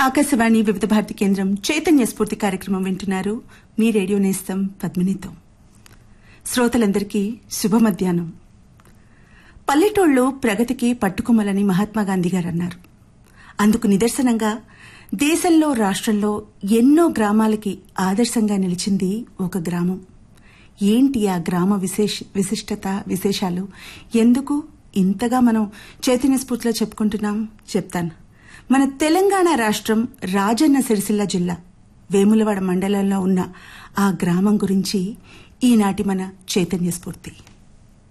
ఆకాశవాణి వివిధ భారతి కేంద్రం చైతన్య స్ఫూర్తి కార్యక్రమం వింటున్నారు మీ రేడియో నేస్తం పద్మినితో శ్రోతలందరికీ శుభ మధ్యాహ్నం పల్లెటూళ్ళు ప్రగతికి పట్టుకొమ్మలని మహాత్మాగాంధీ గారు అన్నారు అందుకు నిదర్శనంగా దేశంలో రాష్ట్రంలో ఎన్నో గ్రామాలకి ఆదర్శంగా నిలిచింది ఒక గ్రామం ఏంటి ఆ గ్రామ విశేష విశిష్టత విశేషాలు ఎందుకు ఇంతగా మనం చైతన్య స్ఫూర్తిలో చెప్పుకుంటున్నాం చెప్తాను మన తెలంగాణ రాష్ట్రం రాజన్న సిరిసిల్ల జిల్లా వేములవాడ మండలంలో ఉన్న ఆ గ్రామం గురించి ఈనాటి మన చైతన్య స్ఫూర్తి